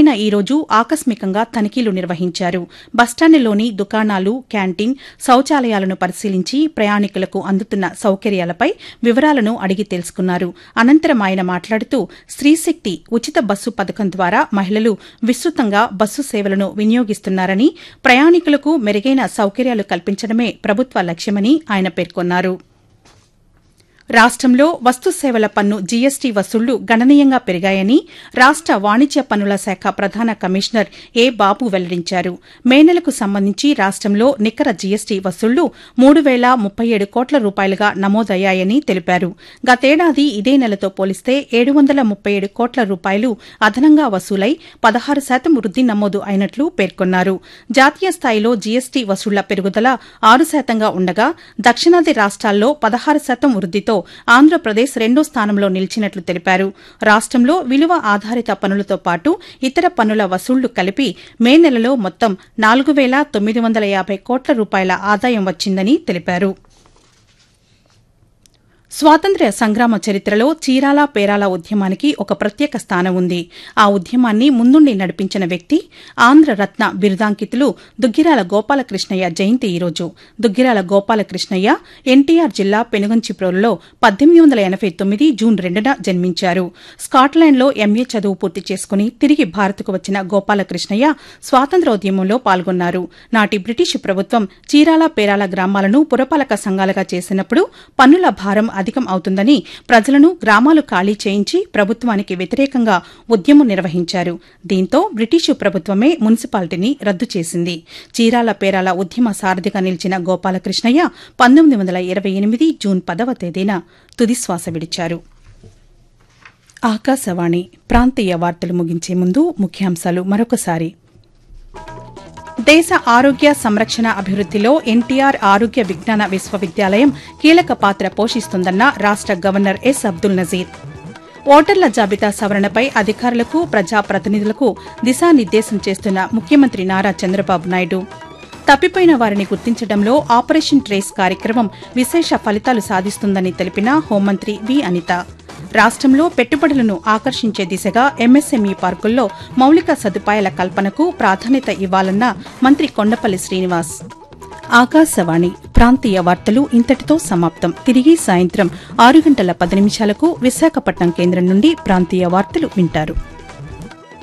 ఆయన ఈ రోజు ఆకస్మికంగా తనిఖీలు నిర్వహించారు బస్టాండ్లోని దుకాణాలు క్యాంటీన్ శౌచాలయాలను పరిశీలించి ప్రయాణికులకు అందుతున్న సౌకర్యాలపై వివరాలను అడిగి తెలుసుకున్నారు అనంతరం ఆయన మాట్లాడుతూ స్త్రీశక్తి ఉచిత బస్సు పథకం ద్వారా మహిళలు విస్తృతంగా బస్సు సేవలను వినియోగిస్తున్నారని ప్రయాణికులకు మెరుగైన సౌకర్యాలు కల్పించడమే ప్రభుత్వ లక్ష్యమని ఆయన పేర్కొన్నారు రాష్ట్రంలో వస్తు సేవల పన్ను జీఎస్టీ వసూళ్లు గణనీయంగా పెరిగాయని రాష్ట వాణిజ్య పన్నుల శాఖ ప్రధాన కమిషనర్ ఏ బాబు వెల్లడించారు మే నెలకు సంబంధించి రాష్ట్రంలో నికర జీఎస్టీ వసూళ్లు మూడు వేల ముప్పై ఏడు కోట్ల రూపాయలుగా నమోదయ్యాయని తెలిపారు గతేడాది ఇదే నెలతో పోలిస్తే ఏడు వందల ముప్పై ఏడు కోట్ల రూపాయలు అదనంగా వసూలై పదహారు శాతం వృద్ది నమోదు అయినట్లు పేర్కొన్నారు జాతీయ స్థాయిలో జీఎస్టీ వసూళ్ల పెరుగుదల ఆరు శాతంగా ఉండగా దక్షిణాది రాష్ట్రాల్లో పదహారు శాతం వృద్దితో ఆంధ్రప్రదేశ్ రెండో స్థానంలో నిలిచినట్లు తెలిపారు రాష్ట్రంలో విలువ ఆధారిత పన్నులతో పాటు ఇతర పన్నుల వసూళ్లు కలిపి మే నెలలో మొత్తం నాలుగు వేల తొమ్మిది వందల యాభై కోట్ల రూపాయల ఆదాయం వచ్చిందని తెలిపారు స్వాతంత్ర్య సంగ్రామ చరిత్రలో చీరాల పేరాల ఉద్యమానికి ఒక ప్రత్యేక స్థానం ఉంది ఆ ఉద్యమాన్ని ముందుండి నడిపించిన వ్యక్తి ఆంధ్రరత్న బిరుదాంకితులు దుగ్గిరాల గోపాలకృష్ణయ్య జయంతి ఈరోజు దుగ్గిరాల గోపాలకృష్ణయ్య ఎన్టీఆర్ జిల్లా పెనుగంచిప్రోలులో పద్దెనిమిది వందల ఎనబై తొమ్మిది జూన్ రెండున జన్మించారు స్కాట్లాండ్లో ఎంఏ చదువు పూర్తి చేసుకుని తిరిగి భారత్కు వచ్చిన గోపాలకృష్ణయ్య స్వాతంత్ర్యోద్యమంలో పాల్గొన్నారు నాటి బ్రిటిష్ ప్రభుత్వం చీరాల పేరాల గ్రామాలను పురపాలక సంఘాలుగా చేసినప్పుడు పన్నుల భారం అధికం అవుతుందని ప్రజలను గ్రామాలు ఖాళీ చేయించి ప్రభుత్వానికి వ్యతిరేకంగా ఉద్యమం నిర్వహించారు దీంతో బ్రిటిషు ప్రభుత్వమే మున్సిపాలిటీని రద్దు చేసింది చీరాల పేరాల ఉద్యమ సారథిగా నిలిచిన గోపాలకృష్ణయ్య పంతొమ్మిది వందల ఇరవై ఎనిమిది జూన్ పదవ తేదీన తుదిశ్వాస విడిచారు ఆకాశవాణి ప్రాంతీయ వార్తలు ముగించే ముందు ముఖ్యాంశాలు మరొకసారి దేశ ఆరోగ్య సంరక్షణ అభివృద్దిలో ఎన్టీఆర్ ఆరోగ్య విజ్ఞాన విశ్వవిద్యాలయం కీలక పాత్ర పోషిస్తుందన్న రాష్ట గవర్నర్ ఎస్ అబ్దుల్ నజీర్ ఓటర్ల జాబితా సవరణపై అధికారులకు ప్రజాప్రతినిధులకు దిశానిర్దేశం చేస్తున్న ముఖ్యమంత్రి నారా చంద్రబాబు నాయుడు తప్పిపోయిన వారిని గుర్తించడంలో ఆపరేషన్ ట్రేస్ కార్యక్రమం విశేష ఫలితాలు సాధిస్తుందని తెలిపిన హోంమంత్రి వి అనిత రాష్ట్రంలో పెట్టుబడులను ఆకర్షించే దిశగా ఎంఎస్ఎంఈ పార్కుల్లో మౌలిక సదుపాయాల కల్పనకు ప్రాధాన్యత ఇవ్వాలన్న మంత్రి కొండపల్లి శ్రీనివాస్ ఆకాశవాణి ప్రాంతీయ వార్తలు ఇంతటితో సమాప్తం తిరిగి సాయంత్రం ఆరు గంటల పది నిమిషాలకు విశాఖపట్నం కేంద్రం నుండి ప్రాంతీయ వార్తలు వింటారు